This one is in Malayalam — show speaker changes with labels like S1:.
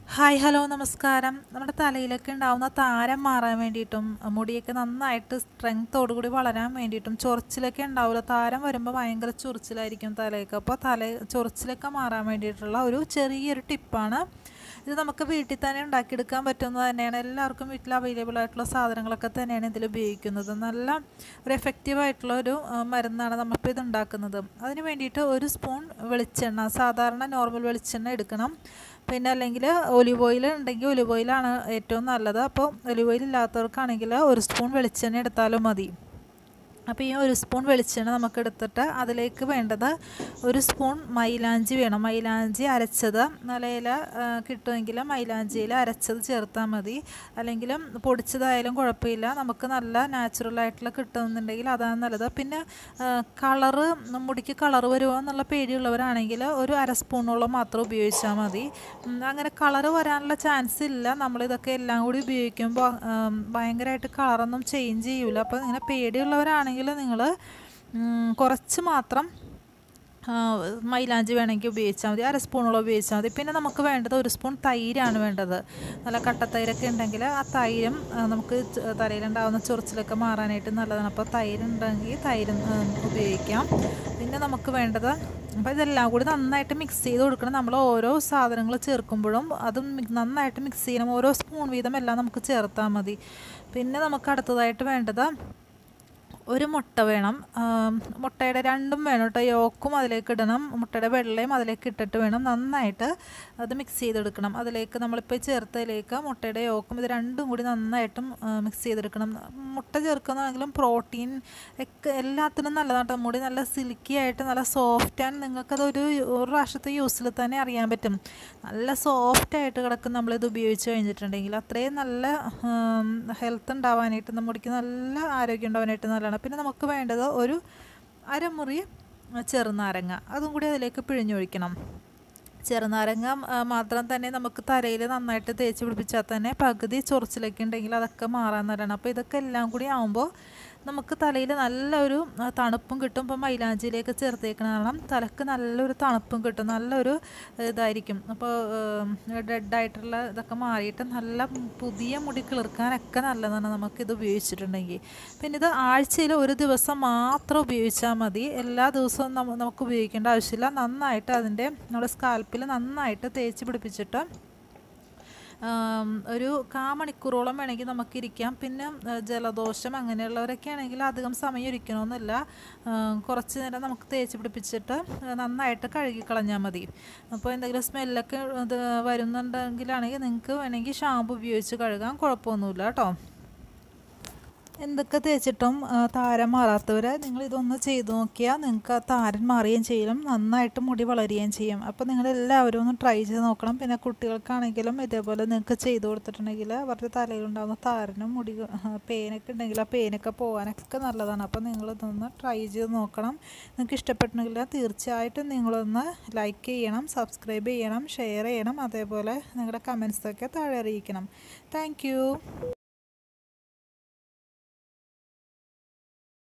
S1: ഹായ് ഹലോ നമസ്കാരം നമ്മുടെ തലയിലൊക്കെ ഉണ്ടാവുന്ന താരം മാറാൻ വേണ്ടിയിട്ടും മുടിയൊക്കെ നന്നായിട്ട് സ്ട്രെങ്ത്തോടു കൂടി വളരാൻ വേണ്ടിയിട്ടും ചൊറിച്ചിലൊക്കെ ഉണ്ടാവില്ല താരം വരുമ്പോൾ ഭയങ്കര ചൊറിച്ചിലായിരിക്കും തലയൊക്കെ അപ്പോൾ തല ചൊറിച്ചിലൊക്കെ മാറാൻ വേണ്ടിയിട്ടുള്ള ഒരു ചെറിയൊരു ടിപ്പാണ് ഇത് നമുക്ക് വീട്ടിൽ തന്നെ ഉണ്ടാക്കിയെടുക്കാൻ പറ്റുന്നത് തന്നെയാണ് എല്ലാവർക്കും വീട്ടിൽ അവൈലബിൾ ആയിട്ടുള്ള സാധനങ്ങളൊക്കെ തന്നെയാണ് ഇതിൽ ഉപയോഗിക്കുന്നത് നല്ല ഒരു എഫക്റ്റീവ് ആയിട്ടുള്ള ഒരു ആ, മരുന്നാണ് നമ്മളിപ്പോൾ ഇത് ഉണ്ടാക്കുന്നത് അതിന് വേണ്ടിയിട്ട് ഒരു സ്പൂൺ വെളിച്ചെണ്ണ സാധാരണ നോർമൽ വെളിച്ചെണ്ണ എടുക്കണം പിന്നെ അല്ലെങ്കിൽ ഒലിവ് ഓയിൽ ഉണ്ടെങ്കിൽ ഒലിവ് ഓയിലാണ് ഏറ്റവും നല്ലത് അപ്പോൾ ഒലിവ് ഓയിൽ ഇല്ലാത്തവർക്കാണെങ്കിൽ ഒരു സ്പൂൺ വെളിച്ചെണ്ണ എടുത്താലും മതി അപ്പോൾ ഈ ഒരു സ്പൂൺ വെളിച്ചെണ്ണ നമുക്ക് എടുത്തിട്ട് അതിലേക്ക് വേണ്ടത് ഒരു സ്പൂൺ മൈലാഞ്ചി വേണം മൈലാഞ്ചി അരച്ചത് നിലയിൽ കിട്ടുമെങ്കിൽ മൈലാഞ്ചിയിൽ അരച്ചത് ചേർത്താൽ മതി അല്ലെങ്കിൽ പൊടിച്ചതായാലും കുഴപ്പമില്ല നമുക്ക് നല്ല നാച്ചുറൽ ആയിട്ടുള്ള കിട്ടുന്നുണ്ടെങ്കിൽ അതാണ് നല്ലത് പിന്നെ കളറ് മുടിക്ക് കളറ് വരുമോ എന്നുള്ള പേടിയുള്ളവരാണെങ്കിൽ ഒരു അര സ്പൂണോളം മാത്രം ഉപയോഗിച്ചാൽ മതി ഉം, അങ്ങനെ കളറ് വരാനുള്ള ചാൻസ് ഇല്ല നമ്മളിതൊക്കെ എല്ലാം കൂടി ഉപയോഗിക്കുമ്പോൾ ഭയങ്കരമായിട്ട് കളറൊന്നും ചേഞ്ച് ചെയ്യൂല അപ്പോൾ ഇങ്ങനെ പേടിയുള്ളവരാണെങ്കിൽ നിങ്ങൾ കുറച്ച് മാത്രം ആ, മൈലാഞ്ചി വേണമെങ്കിൽ ഉപയോഗിച്ചാൽ മതി അര സ്പൂണോളം ഉപയോഗിച്ചാൽ മതി പിന്നെ നമുക്ക് വേണ്ടത് ഒരു സ്പൂൺ തൈരാണ് വേണ്ടത് നല്ല കട്ടത്തൈരൊക്കെ ഉണ്ടെങ്കിൽ ആ തൈരും ആ, നമുക്ക് ച- തലയിലുണ്ടാകുന്ന ചൊറിച്ചിലൊക്കെ മാറാനായിട്ട് നല്ലതാണ് അപ്പോൾ തൈരുണ്ടെങ്കിൽ തൈര് ആ, ഉപയോഗിക്കാം പിന്നെ നമുക്ക് വേണ്ടത് അപ്പോൾ ഇതെല്ലാം കൂടി നന്നായിട്ട് മിക്സ് ചെയ്ത് കൊടുക്കണം നമ്മൾ ഓരോ സാധനങ്ങൾ ചേർക്കുമ്പോഴും അതും മി- നന്നായിട്ട് മിക്സ് ചെയ്യണം ഓരോ സ്പൂൺ വീതം എല്ലാം നമുക്ക് ചേർത്താൽ മതി പിന്നെ നമുക്ക് അടുത്തതായിട്ട് വേണ്ടത് ഒരു മുട്ട വേണം ആം, മുട്ടയുടെ രണ്ടും വേണം കേട്ടോ യോക്കും അതിലേക്ക് ഇടണം മുട്ടയുടെ വെള്ളയും അതിലേക്ക് ഇട്ടിട്ട് വേണം നന്നായിട്ട് അത് മിക്സ് ചെയ്തെടുക്കണം അതിലേക്ക് നമ്മളിപ്പോൾ ചേർത്തതിലേക്ക് മുട്ടയുടെ യോക്കും ഇത് രണ്ടും കൂടി നന്നായിട്ടും മിക്സ് ചെയ്തെടുക്കണം മുട്ട ചേർക്കുന്നതാണെങ്കിലും പ്രോട്ടീൻ ഒക്കെ എല്ലാത്തിനും നല്ലതാണ് കേട്ടോ മുടി നല്ല സിൽക്കി ആയിട്ട് നല്ല സോഫ്റ്റ് ആൻഡ് നിങ്ങൾക്കതൊരു ഒരു പ്രാവശ്യത്തെ യൂസിൽ തന്നെ അറിയാൻ പറ്റും നല്ല സോഫ്റ്റ് ആയിട്ട് കിടക്കും നമ്മളിത് ഉപയോഗിച്ച് കഴിഞ്ഞിട്ടുണ്ടെങ്കിൽ അത്രയും നല്ല ഹെൽത്ത് ഉണ്ടാവാനായിട്ട് നമ്മുടെ മുടിക്ക് നല്ല ആരോഗ്യം ഉണ്ടാവാനായിട്ട് നല്ലതാണ് പിന്നെ നമുക്ക് വേണ്ടത് ഒരു അരമുറി ചെറുനാരങ്ങ അതും കൂടി അതിലേക്ക് പിഴിഞ്ഞൊഴിക്കണം ചെറുനാരങ്ങ ആ, മാത്രം തന്നെ നമുക്ക് തലയിൽ നന്നായിട്ട് തേച്ച് പിടിപ്പിച്ചാൽ തന്നെ പകുതി ചൊറിച്ചിലൊക്കെ ഉണ്ടെങ്കിൽ അതൊക്കെ മാറാൻ നല്ലതാണ് അപ്പോൾ ഇതൊക്കെ എല്ലാം കൂടി ആകുമ്പോൾ നമുക്ക് തലയിൽ നല്ലൊരു ആ, തണുപ്പും കിട്ടും ഇപ്പോൾ മൈലാഞ്ചിയിലേക്ക് ചേർത്തേക്കണ കാരണം തലക്ക് നല്ലൊരു തണുപ്പും കിട്ടും നല്ലൊരു ഇതായിരിക്കും അപ്പോൾ ഡെഡായിട്ടുള്ള ഇതൊക്കെ മാറിയിട്ട് നല്ല പുതിയ മുടി കിളിർക്കാനൊക്കെ നല്ലതാണ് നമുക്കിത് ഉപയോഗിച്ചിട്ടുണ്ടെങ്കിൽ പിന്നെ ഇത് ആഴ്ചയിൽ ഒരു ദിവസം മാത്രം ഉപയോഗിച്ചാൽ മതി എല്ലാ ദിവസവും നമ്മ നമുക്ക് ഉപയോഗിക്കേണ്ട ആവശ്യമില്ല നന്നായിട്ട് അതിൻ്റെ നമ്മുടെ സ്കാൽപ്പിൽ നന്നായിട്ട് തേച്ച് പിടിപ്പിച്ചിട്ട് ആം, ഒരു കാ മണിക്കൂറോളം വേണമെങ്കിൽ നമുക്ക് ഇരിക്കാം പിന്നെ ആ, ജലദോഷം അങ്ങനെയുള്ളവരൊക്കെ ആണെങ്കിൽ അധികം സമയം ഇരിക്കണമെന്നില്ല ആ, കുറച്ച് നേരം നമുക്ക് തേച്ച് പിടിപ്പിച്ചിട്ട് ആ, നന്നായിട്ട് കഴുകി കളഞ്ഞാൽ മതി അപ്പോൾ എന്തെങ്കിലും സ്മെല്ലൊക്കെ ഇത് വരുന്നുണ്ടെങ്കിലാണെങ്കിൽ നിങ്ങൾക്ക് വേണമെങ്കിൽ ഷാമ്പു ഉപയോഗിച്ച് കഴുകാൻ കുഴപ്പമൊന്നുമില്ല കേട്ടോ എന്തൊക്കെ തേച്ചിട്ടും ആ, താരം മാറാത്തവർ നിങ്ങൾ ഇതൊന്ന് ചെയ്തു നോക്കിയാൽ നിങ്ങൾക്ക് ആ താരൻ മാറുകയും ചെയ്യും നന്നായിട്ട് മുടി വളരുകയും ചെയ്യും അപ്പോൾ നിങ്ങൾ എല്ലാവരും ഒന്ന് ട്രൈ ചെയ്ത് നോക്കണം പിന്നെ കുട്ടികൾക്കാണെങ്കിലും ഇതേപോലെ നിങ്ങൾക്ക് ചെയ്തു കൊടുത്തിട്ടുണ്ടെങ്കിൽ അവരുടെ തലയിലുണ്ടാകുന്ന താരനും മുടി ആ, പേനൊക്കെ ഉണ്ടെങ്കിൽ ആ പേനൊക്കെ പോകാനൊക്കെ നല്ലതാണ് അപ്പോൾ നിങ്ങളിതൊന്ന് ട്രൈ ചെയ്ത് നോക്കണം നിങ്ങൾക്ക് ഇഷ്ടപ്പെട്ടിട്ടുണ്ടെങ്കിൽ തീർച്ചയായിട്ടും നിങ്ങളൊന്ന് ലൈക്ക് ചെയ്യണം സബ്സ്ക്രൈബ് ചെയ്യണം ഷെയർ ചെയ്യണം അതേപോലെ നിങ്ങളുടെ കമൻസൊക്കെ താഴെ അറിയിക്കണം താങ്ക്